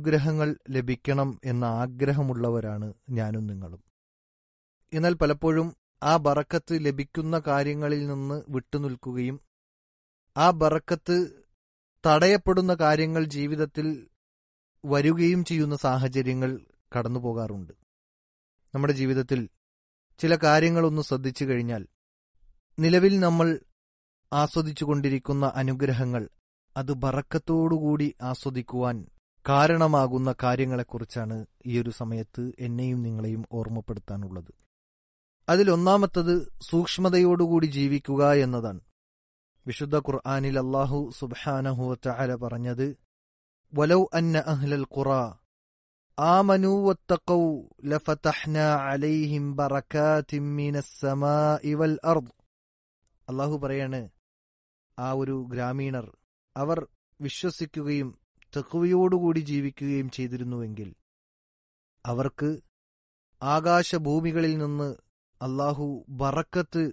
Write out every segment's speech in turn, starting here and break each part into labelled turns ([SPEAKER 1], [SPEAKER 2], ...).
[SPEAKER 1] അനുഗ്രഹങ്ങൾ ലഭിക്കണം എന്ന ആഗ്രഹമുള്ളവരാണ് ഞാനും നിങ്ങളും എന്നാൽ പലപ്പോഴും ആ ബറക്കത്ത് ലഭിക്കുന്ന കാര്യങ്ങളിൽ നിന്ന് വിട്ടുനിൽക്കുകയും ആ ബറക്കത്ത് തടയപ്പെടുന്ന കാര്യങ്ങൾ ജീവിതത്തിൽ വരികയും ചെയ്യുന്ന സാഹചര്യങ്ങൾ കടന്നു പോകാറുണ്ട് നമ്മുടെ ജീവിതത്തിൽ ചില കാര്യങ്ങളൊന്ന് ശ്രദ്ധിച്ചു കഴിഞ്ഞാൽ നിലവിൽ നമ്മൾ ആസ്വദിച്ചുകൊണ്ടിരിക്കുന്ന അനുഗ്രഹങ്ങൾ അത് ബറക്കത്തോടുകൂടി ആസ്വദിക്കുവാൻ കാരണമാകുന്ന കാര്യങ്ങളെക്കുറിച്ചാണ് ഈ ഒരു സമയത്ത് എന്നെയും നിങ്ങളെയും ഓർമ്മപ്പെടുത്താനുള്ളത് അതിലൊന്നാമത്തത് സൂക്ഷ്മതയോടുകൂടി ജീവിക്കുക എന്നതാണ് വിശുദ്ധ ഖുർആാനിൽ അള്ളാഹു സുബാനഹുവല പറഞ്ഞത് വലൗ അന്ന അഹ്ലൽ ഖുറ ആമനൂ വത്തഖൗ ലഫതഹ്നാ അലൈഹിം ബറകാതിൻ മിനസ് സമാഇ വൽ അർദ് അള്ളാഹു പറയാണ് ആ ഒരു ഗ്രാമീണർ അവർ വിശ്വസിക്കുകയും തെക്കുവയോടുകൂടി ജീവിക്കുകയും ചെയ്തിരുന്നുവെങ്കിൽ അവർക്ക് ആകാശഭൂമികളിൽ നിന്ന് അള്ളാഹു ബറക്കത്ത്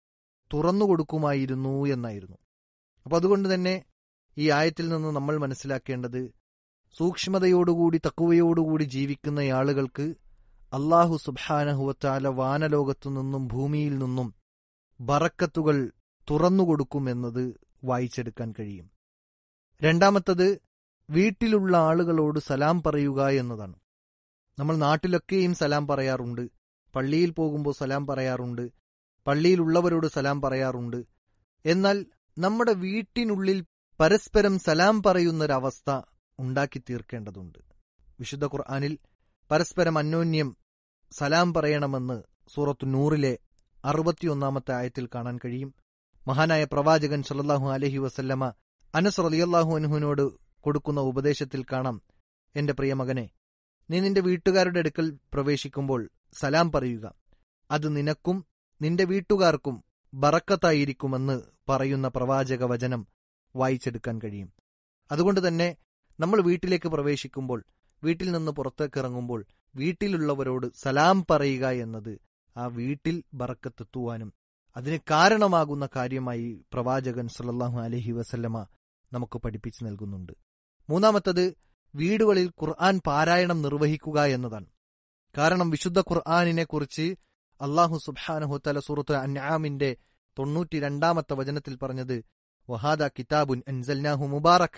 [SPEAKER 1] തുറന്നുകൊടുക്കുമായിരുന്നു എന്നായിരുന്നു അപ്പൊ അതുകൊണ്ട് തന്നെ ഈ ആയത്തിൽ നിന്ന് നമ്മൾ മനസ്സിലാക്കേണ്ടത് സൂക്ഷ്മതയോടുകൂടി തക്കുവയോടുകൂടി ജീവിക്കുന്ന ആളുകൾക്ക് അള്ളാഹു സുബാനഹുവത്താല വാനലോകത്തു നിന്നും ഭൂമിയിൽ നിന്നും ബറക്കത്തുകൾ തുറന്നുകൊടുക്കുമെന്നത് വായിച്ചെടുക്കാൻ കഴിയും രണ്ടാമത്തത് വീട്ടിലുള്ള ആളുകളോട് സലാം പറയുക എന്നതാണ് നമ്മൾ നാട്ടിലൊക്കെയും സലാം പറയാറുണ്ട് പള്ളിയിൽ പോകുമ്പോൾ സലാം പറയാറുണ്ട് പള്ളിയിലുള്ളവരോട് സലാം പറയാറുണ്ട് എന്നാൽ നമ്മുടെ വീട്ടിനുള്ളിൽ പരസ്പരം സലാം പറയുന്നൊരവസ്ഥ ഉണ്ടാക്കി തീർക്കേണ്ടതുണ്ട് വിശുദ്ധ ഖുർആാനിൽ പരസ്പരം അന്യോന്യം സലാം പറയണമെന്ന് സൂറത്തു നൂറിലെ അറുപത്തിയൊന്നാമത്തെ ആയത്തിൽ കാണാൻ കഴിയും മഹാനായ പ്രവാചകൻ സല്ലാഹു അലഹി വസല്ലമ അനസ് റലിയല്ലാഹു അനുഹുവിനോട് കൊടുക്കുന്ന ഉപദേശത്തിൽ കാണാം എന്റെ പ്രിയ മകനെ നീ നിന്റെ വീട്ടുകാരുടെ അടുക്കൽ പ്രവേശിക്കുമ്പോൾ സലാം പറയുക അത് നിനക്കും നിന്റെ വീട്ടുകാർക്കും ബറക്കത്തായിരിക്കുമെന്ന് പറയുന്ന പ്രവാചക വചനം വായിച്ചെടുക്കാൻ കഴിയും അതുകൊണ്ട് തന്നെ നമ്മൾ വീട്ടിലേക്ക് പ്രവേശിക്കുമ്പോൾ വീട്ടിൽ നിന്ന് പുറത്തേക്ക് ഇറങ്ങുമ്പോൾ വീട്ടിലുള്ളവരോട് സലാം പറയുക എന്നത് ആ വീട്ടിൽ ബറക്കത്തെത്തുവാനും അതിന് കാരണമാകുന്ന കാര്യമായി പ്രവാചകൻ സല്ലാഹു അലഹി വസല്ലമ നമുക്ക് പഠിപ്പിച്ചു നൽകുന്നുണ്ട് മൂന്നാമത്തത് വീടുകളിൽ ഖുർആൻ പാരായണം നിർവഹിക്കുക എന്നതാണ് കാരണം വിശുദ്ധ ഖുർആാനിനെ കുറിച്ച് അള്ളാഹു സുബാനഹുത്തല സൂറത്ത് അൻആമിന്റെ തൊണ്ണൂറ്റി രണ്ടാമത്തെ വചനത്തിൽ പറഞ്ഞത് വഹാദ കിതാബുൻ അൻസൽനാഹു മുബാറക്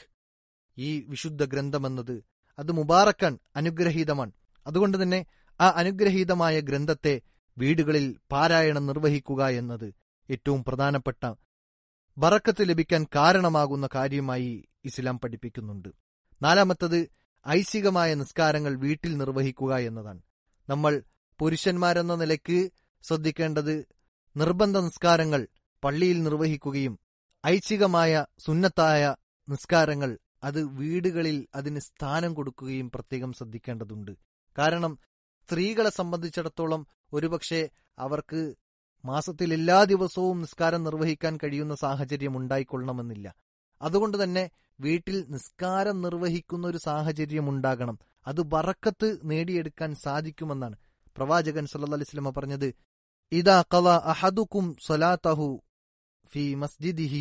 [SPEAKER 1] ഈ വിശുദ്ധ ഗ്രന്ഥമെന്നത് അത് മുബാറക്കാൻ അനുഗ്രഹീതമാണ് അതുകൊണ്ട് തന്നെ ആ അനുഗ്രഹീതമായ ഗ്രന്ഥത്തെ വീടുകളിൽ പാരായണം നിർവഹിക്കുക എന്നത് ഏറ്റവും പ്രധാനപ്പെട്ട ബറക്കത്ത് ലഭിക്കാൻ കാരണമാകുന്ന കാര്യമായി ഇസ്ലാം പഠിപ്പിക്കുന്നുണ്ട് നാലാമത്തത് ഐശികമായ നിസ്കാരങ്ങൾ വീട്ടിൽ നിർവഹിക്കുക എന്നതാണ് നമ്മൾ പുരുഷന്മാരെന്ന നിലയ്ക്ക് ശ്രദ്ധിക്കേണ്ടത് നിർബന്ധ നിസ്കാരങ്ങൾ പള്ളിയിൽ നിർവഹിക്കുകയും ഐച്ഛികമായ സുന്നത്തായ നിസ്കാരങ്ങൾ അത് വീടുകളിൽ അതിന് സ്ഥാനം കൊടുക്കുകയും പ്രത്യേകം ശ്രദ്ധിക്കേണ്ടതുണ്ട് കാരണം സ്ത്രീകളെ സംബന്ധിച്ചിടത്തോളം ഒരുപക്ഷെ അവർക്ക് മാസത്തിൽ എല്ലാ ദിവസവും നിസ്കാരം നിർവഹിക്കാൻ കഴിയുന്ന സാഹചര്യം ഉണ്ടായിക്കൊള്ളണമെന്നില്ല അതുകൊണ്ട് തന്നെ വീട്ടിൽ നിസ്കാരം നിർവഹിക്കുന്ന ഒരു സാഹചര്യം ഉണ്ടാകണം അത് ബറക്കത്ത് നേടിയെടുക്കാൻ സാധിക്കുമെന്നാണ് പ്രവാചകൻ സല്ലല്ലാഹു അലൈഹി വസല്ലം പറഞ്ഞത് ഇദാ ഖള അഹദുക്കും സ്വലാത്തഹു ഫി മസ്ജിദിഹി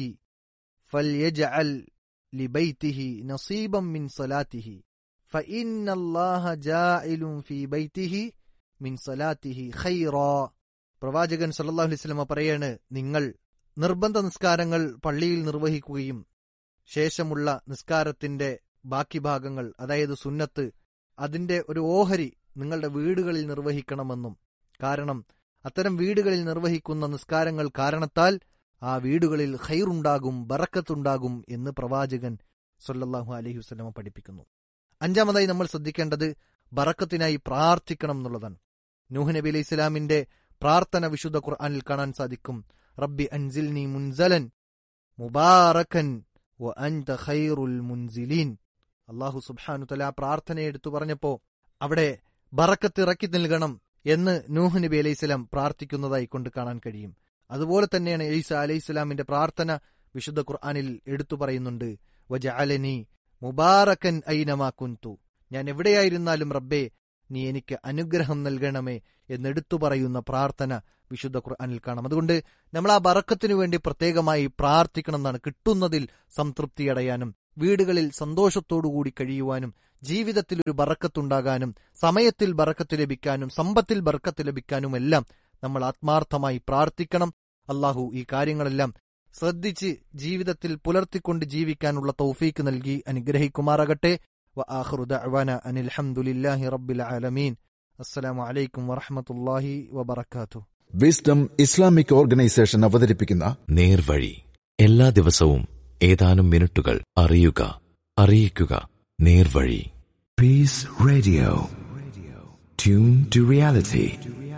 [SPEAKER 1] ഫൽയജ്അൽ ലിബൈതിഹി നസീബം മിൻ സ്വലാത്തിഹി فإن الله جاعل في بيته من صلاته خيرا പ്രവാചകൻ സല്ലല്ലാഹു അലൈഹി വസല്ലം പറയാണ് നിങ്ങൾ നിർബന്ധ നിസ്കാരങ്ങൾ പള്ളിയിൽ നിർവഹിക്കുകയും ശേഷമുള്ള നിസ്കാരത്തിന്റെ ബാക്കി ഭാഗങ്ങൾ അതായത് സുന്നത്ത് അതിന്റെ ഒരു ഓഹരി നിങ്ങളുടെ വീടുകളിൽ നിർവഹിക്കണമെന്നും കാരണം അത്തരം വീടുകളിൽ നിർവഹിക്കുന്ന നിസ്കാരങ്ങൾ കാരണത്താൽ ആ വീടുകളിൽ ഖൈറുണ്ടാകും ബറക്കത്തുണ്ടാകും എന്ന് പ്രവാചകൻ സല്ലല്ലാഹു അലൈഹി വസല്ലമ പഠിപ്പിക്കുന്നു അഞ്ചാമതായി നമ്മൾ ശ്രദ്ധിക്കേണ്ടത് ബറക്കത്തിനായി പ്രാർത്ഥിക്കണം എന്നുള്ളതാണ് നൂഹ് നബി അലൈഹി ഇസ്ലാമിന്റെ പ്രാർത്ഥന വിശുദ്ധ ഖുർആനിൽ കാണാൻ സാധിക്കും റബ്ബി അൻസിൽനി മുൻസലൻ മുബാറക്കൻ വ അൻത ഖൈറുൽ മുൻസിലീൻ അള്ളാഹു സുബ്ഹാനു തല പ്രാർത്ഥന എടുത്തു പറഞ്ഞപ്പോ അവിടെ ബറക്കത്ത് ഇറക്കി നൽകണം എന്ന് നൂഹ് നബി അലൈഹി സ്വലാം പ്രാർത്ഥിക്കുന്നതായി കൊണ്ട് കാണാൻ കഴിയും അതുപോലെ തന്നെയാണ് ഈസ അലൈഹി സ്വലാമിന്റെ പ്രാർത്ഥന വിശുദ്ധ ഖുർആനിൽ എടുത്തു പറയുന്നുണ്ട് വജഅലനി മുബാറക്കൻ ഐനമാ കുന്തു ഞാൻ എവിടെയായിരുന്നാലും റബ്ബേ നീ എനിക്ക് അനുഗ്രഹം നൽകണമേ എന്നെടുത്തു പറയുന്ന പ്രാർത്ഥന വിശുദ്ധ ഖുർആനിൽ കാണാം അതുകൊണ്ട് നമ്മൾ ആ ബറക്കത്തിനു വേണ്ടി പ്രത്യേകമായി പ്രാർത്ഥിക്കണം എന്നാണ് കിട്ടുന്നതിൽ സംതൃപ്തി അടയാനും വീടുകളിൽ സന്തോഷത്തോടുകൂടി കഴിയുവാനും ജീവിതത്തിൽ ഒരു ബറക്കത്തുണ്ടാകാനും സമയത്തിൽ ബറക്കത്ത് ലഭിക്കാനും സമ്പത്തിൽ ബറക്കത്ത് ലഭിക്കാനുമെല്ലാം നമ്മൾ ആത്മാർത്ഥമായി പ്രാർത്ഥിക്കണം അള്ളാഹു ഈ കാര്യങ്ങളെല്ലാം ശ്രദ്ധിച്ച് ജീവിതത്തിൽ പുലർത്തിക്കൊണ്ട് ജീവിക്കാനുള്ള തൗഫീക്ക് നൽകി അനുഗ്രഹിക്കുമാറാകട്ടെ وآخر دعوانا أن الحمد لله رب العالمين السلام عليكم ورحمة الله وبركاته
[SPEAKER 2] വിസ്ഡം ഇസ്ലാമിക് ഓർഗനൈസേഷൻ അവതരിപ്പിക്കുന്ന
[SPEAKER 3] നേർവഴി എല്ലാ ദിവസവും ഏതാനും മിനിറ്റുകൾ അറിയുക അറിയിക്കുക നേർവഴി
[SPEAKER 2] Peace Radio. Tune to reality.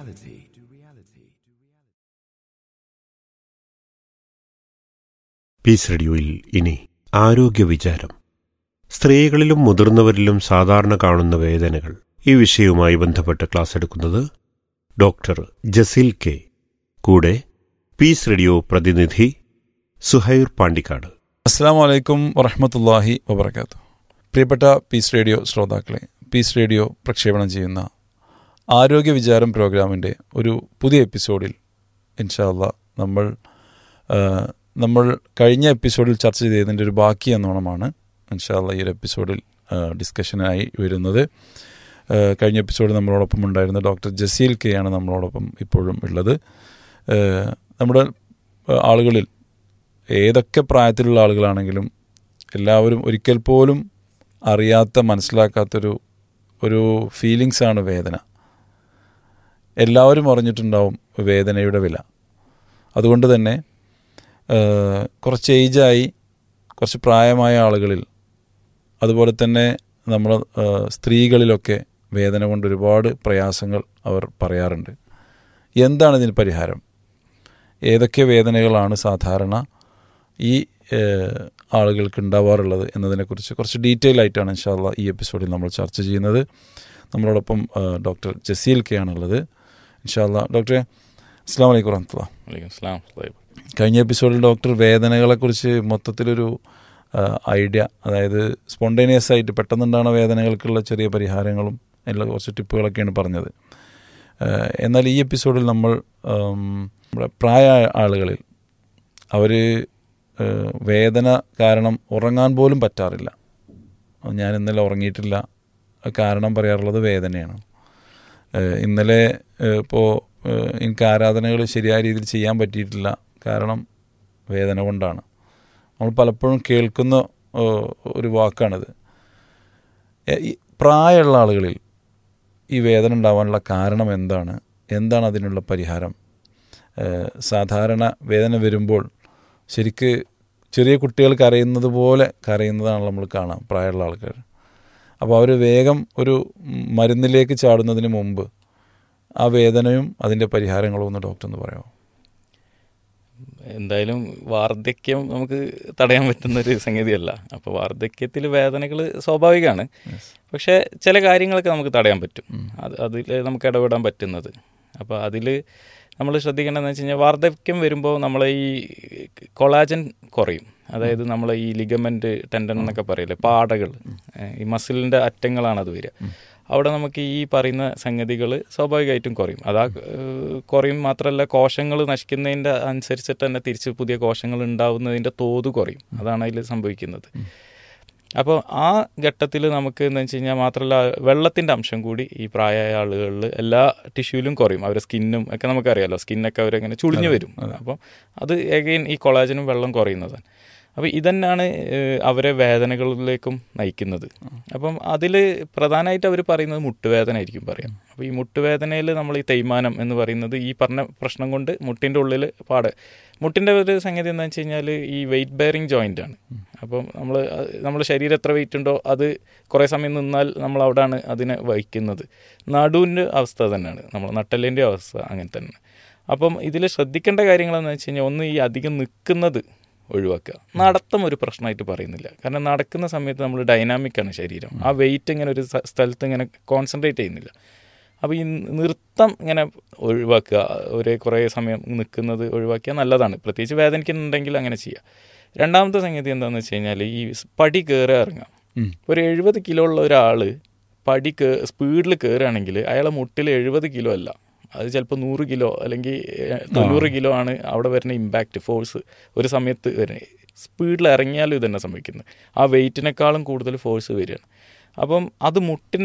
[SPEAKER 4] Peace റേഡിയോയിൽ ഇനി ആരോഗ്യ വിചാരം സ്ത്രീകളിലും മുതിർന്നവരിലും സാധാരണ കാണുന്ന വേദനകൾ ഈ വിഷയവുമായി ബന്ധപ്പെട്ട് ക്ലാസ് എടുക്കുന്നത് ഡോക്ടർ ജസീൽ കെ കൂടെ പീസ് റേഡിയോ പ്രതിനിധി സുഹൈർ പാണ്ടിക്കാട്
[SPEAKER 5] അസ്സാം വലൈക്കും വറഹമത്തല്ലാഹി വബർക്കാത്തു പ്രിയപ്പെട്ട പീസ് റേഡിയോ ശ്രോതാക്കളെ പീസ് റേഡിയോ പ്രക്ഷേപണം ചെയ്യുന്ന ആരോഗ്യ വിചാരം പ്രോഗ്രാമിൻ്റെ ഒരു പുതിയ എപ്പിസോഡിൽ ഇൻഷാല്ല നമ്മൾ ആ, നമ്മൾ കഴിഞ്ഞ എപ്പിസോഡിൽ ചർച്ച ചെയ്തതിൻ്റെ ഒരു ബാക്കി എന്നോണമാണ് ഇൻഷാല്ല ഈ ഒരു എപ്പിസോഡിൽ ആ, ഡിസ്കഷനായി വരുന്നത് ആ, കഴിഞ്ഞ എപ്പിസോഡിൽ നമ്മളോടൊപ്പം ഉണ്ടായിരുന്ന ഡോക്ടർ ജസീൽ കെ ആണ് നമ്മളോടൊപ്പം ഇപ്പോഴും ഉള്ളത് ആ, നമ്മുടെ ആ, ആളുകളിൽ ഏതൊക്കെ പ്രായത്തിലുള്ള ആളുകളാണെങ്കിലും എല്ലാവരും ഒരിക്കൽ പോലും അറിയാത്ത മനസ്സിലാക്കാത്തൊരു ഒരു ഫീലിങ്സാണ് വേദന എല്ലാവരും അറിഞ്ഞിട്ടുണ്ടാവും വേദനയുടെ വില അതുകൊണ്ട് തന്നെ ആ, കുറച്ച് ഏജായി കുറച്ച് പ്രായമായ ആളുകളിൽ അതുപോലെ തന്നെ നമ്മൾ സ്ത്രീകളിലൊക്കെ വേദന കൊണ്ട് ഒരുപാട് പ്രയാസങ്ങൾ അവർ പറയാറുണ്ട് എന്താണ് ഇതിന് പരിഹാരം ഏതൊക്കെ വേദനകളാണ് സാധാരണ ഈ ഏഹ്, ആളുകൾക്ക് ഉണ്ടാവാറുള്ളത് എന്നതിനെക്കുറിച്ച് കുറച്ച് ഡീറ്റെയിൽ ആയിട്ടാണ് ഇൻഷാല്ല ഈ എപ്പിസോഡിൽ നമ്മൾ ചർച്ച ചെയ്യുന്നത് നമ്മളോടൊപ്പം ഏഹ്, ഡോക്ടർ ജസീൽ കെ ആണുള്ളത് ഇൻഷാല്ല ഡോക്ടറെ അസ്സാം വലൈക്കും വറഹമത്തുള്ള
[SPEAKER 6] വലൈക്കും സ്ലാം
[SPEAKER 5] കഴിഞ്ഞ എപ്പിസോഡിൽ ഡോക്ടർ വേദനകളെക്കുറിച്ച് മൊത്തത്തിലൊരു ആ, ഐഡിയ അതായത് സ്പോണ്ടേനിയസ് ആയിട്ട് പെട്ടെന്നുണ്ടാകുന്ന വേദനകൾക്കുള്ള ചെറിയ പരിഹാരങ്ങളും എല്ലാ കുറച്ച് ടിപ്പുകളൊക്കെയാണ് പറഞ്ഞത് ആ, എന്നാൽ ഈ എപ്പിസോഡിൽ നമ്മൾ ആം, നമ്മുടെ പ്രായ ആളുകളിൽ അവർ വേദന കാരണം ഉറങ്ങാൻ പോലും പറ്റാറില്ല ഞാൻ ഇന്നലെ ഉറങ്ങിയിട്ടില്ല കാരണം പറയാറുള്ളത് വേദനയാണ് ഏഹ് ഇന്നലെ ഇപ്പോൾ എനിക്ക് ആരാധനകൾ ശരിയായ രീതിയിൽ ചെയ്യാൻ പറ്റിയിട്ടില്ല കാരണം വേദന കൊണ്ടാണ് നമ്മൾ പലപ്പോഴും കേൾക്കുന്ന ഏഹ്, ഒരു വാക്കാണിത് ഏഹ് ഈ പ്രായമുള്ള ആളുകളിൽ ഈ വേദന ഉണ്ടാവാനുള്ള കാരണം എന്താണ് എന്താണ് അതിനുള്ള പരിഹാരം ഏഹ് സാധാരണ വേദന വരുമ്പോൾ ശരിക്ക് ചെറിയ കുട്ടികൾ കരയുന്നത് പോലെ കരയുന്നതാണ് നമ്മൾ കാണാം പ്രായമുള്ള ആൾക്കാർ അപ്പോൾ അവർ വേഗം ഒരു മരുന്നിലേക്ക് ചാടുന്നതിന് മുമ്പ് ആ വേദനയും അതിൻ്റെ പരിഹാരങ്ങളും ഒന്ന് ഡോക്ടർ എന്ന് പറയാമോ
[SPEAKER 6] എന്തായാലും വാർദ്ധക്യം നമുക്ക് തടയാൻ പറ്റുന്ന ഒരു സംഗതിയല്ല അപ്പോൾ വാർദ്ധക്യത്തിൽ വേദനകൾ സ്വാഭാവികമാണ് പക്ഷേ ചില കാര്യങ്ങളൊക്കെ നമുക്ക് തടയാൻ പറ്റും അത് അതിൽ നമുക്ക് ഇടപെടാൻ പറ്റുന്നത് അപ്പോൾ അതിൽ നമ്മൾ ശ്രദ്ധിക്കേണ്ടതെന്ന് വെച്ച് കഴിഞ്ഞാൽ വാർദ്ധക്യം വരുമ്പോൾ നമ്മൾ ഈ കൊളാജൻ കുറയും അതായത് നമ്മൾ ഈ ലിഗമെന്റ് ടെൻഡൻ എന്നൊക്കെ പറയില്ലേ പാടകൾ ഏഹ് ഈ മസിലിൻ്റെ അറ്റങ്ങളാണ് അത് വരിക അവിടെ നമുക്ക് ഈ പറയുന്ന സംഗതികൾ സ്വാഭാവികമായിട്ടും കുറയും അതാ ഏഹ് കുറയും മാത്രമല്ല കോശങ്ങൾ നശിക്കുന്നതിൻ്റെ അനുസരിച്ചിട്ട് തന്നെ തിരിച്ച് പുതിയ കോശങ്ങൾ ഉണ്ടാവുന്നതിൻ്റെ തോത് കുറയും അതാണ് അതിൽ സംഭവിക്കുന്നത് അപ്പോൾ ആ ഘട്ടത്തിൽ നമുക്ക് എന്താ വെച്ച് കഴിഞ്ഞാൽ മാത്രമല്ല വെള്ളത്തിൻ്റെ അംശം കൂടി ഈ പ്രായമായ ആളുകളിൽ എല്ലാ ടിഷ്യൂലും കുറയും അവരുടെ സ്കിന്നും ഒക്കെ നമുക്കറിയാലോ സ്കിന്നൊക്കെ അവരങ്ങനെ ചുളിഞ്ഞു വരും അപ്പം അത് എഗെയിൻ ഈ കൊളാജനും വെള്ളം കുറയുന്നതാണ് അപ്പോൾ ഇതന്നെയാണ് ഏഹ്, അവരെ വേദനകളിലേക്കും നയിക്കുന്നത് അപ്പം അതിൽ പ്രധാനമായിട്ട് അവർ പറയുന്നത് മുട്ടുവേദന ആയിരിക്കും പറയാം അപ്പോൾ ഈ മുട്ടുവേദനയിൽ നമ്മൾ ഈ തേയ്മാനം എന്ന് പറയുന്നത് ഈ പറഞ്ഞ പ്രശ്നം കൊണ്ട് മുട്ടിൻ്റെ ഉള്ളിൽ പാട് മുട്ടിൻ്റെ ഒരു സംഗതി എന്താണെന്ന് വെച്ച് കഴിഞ്ഞാൽ ഈ വെയിറ്റ് ബെയറിങ് ജോയിൻ്റ് ആണ് അപ്പം നമ്മൾ നമ്മുടെ ശരീരം എത്ര വെയിറ്റ് ഉണ്ടോ അത് കുറേ സമയം നിന്നാൽ നമ്മൾ അവിടെയാണ് അതിനെ വഹിക്കുന്നത് നടുവിൻ്റെ അവസ്ഥ തന്നെയാണ് നമ്മൾ നട്ടലിൻ്റെ അവസ്ഥ അങ്ങനെ തന്നെ അപ്പം ഇതിൽ ശ്രദ്ധിക്കേണ്ട കാര്യങ്ങളെന്ന് വെച്ച് കഴിഞ്ഞാൽ ഒന്ന് ഈ അധികം നിൽക്കുന്നത് ഒഴിവാക്കുക നടത്തം ഒരു പ്രശ്നമായിട്ട് പറയുന്നില്ല കാരണം നടക്കുന്ന സമയത്ത് നമ്മൾ ഡൈനാമിക്കാണ് ശരീരം ആ വെയിറ്റ് ഇങ്ങനെ ഒരു സ്ഥ- സ്ഥലത്ത് ഇങ്ങനെ കോൺസെൻട്രേറ്റ് ചെയ്യുന്നില്ല അപ്പോൾ ഈ നൃത്തം ഇങ്ങനെ ഒഴിവാക്കുക ഒരേ കുറേ സമയം നിൽക്കുന്നത് ഒഴിവാക്കിയാൽ നല്ലതാണ് പ്രത്യേകിച്ച് വേദനിക്കുന്നുണ്ടെങ്കിൽ അങ്ങനെ ചെയ്യുക രണ്ടാമത്തെ സംഗതി എന്താണെന്ന് വെച്ച് കഴിഞ്ഞാൽ ഈ പടി കയറുക ഇറങ്ങാം ഒരു എഴുപത് കിലോ ഉള്ള ഒരാൾ പടി കേ സ്പീഡിൽ കയറുകയാണെങ്കിൽ അയാളെ മുട്ടിൽ എഴുപത് കിലോ അല്ല അത് ചിലപ്പോൾ നൂറ് കിലോ അല്ലെങ്കിൽ ഏഹ്, തൊണ്ണൂറ് കിലോ ആണ് അവിടെ വരുന്ന ഇമ്പാക്റ്റ് ഫോഴ്സ് ഒരു സമയത്ത് വരുന്നത് സ്പീഡിൽ ഇറങ്ങിയാലും ഇത് തന്നെ സംഭവിക്കുന്നത് ആ വെയിറ്റിനേക്കാളും കൂടുതൽ ഫോഴ്സ് വരികയാണ് അപ്പം അത് മുട്ടിൻ്റെ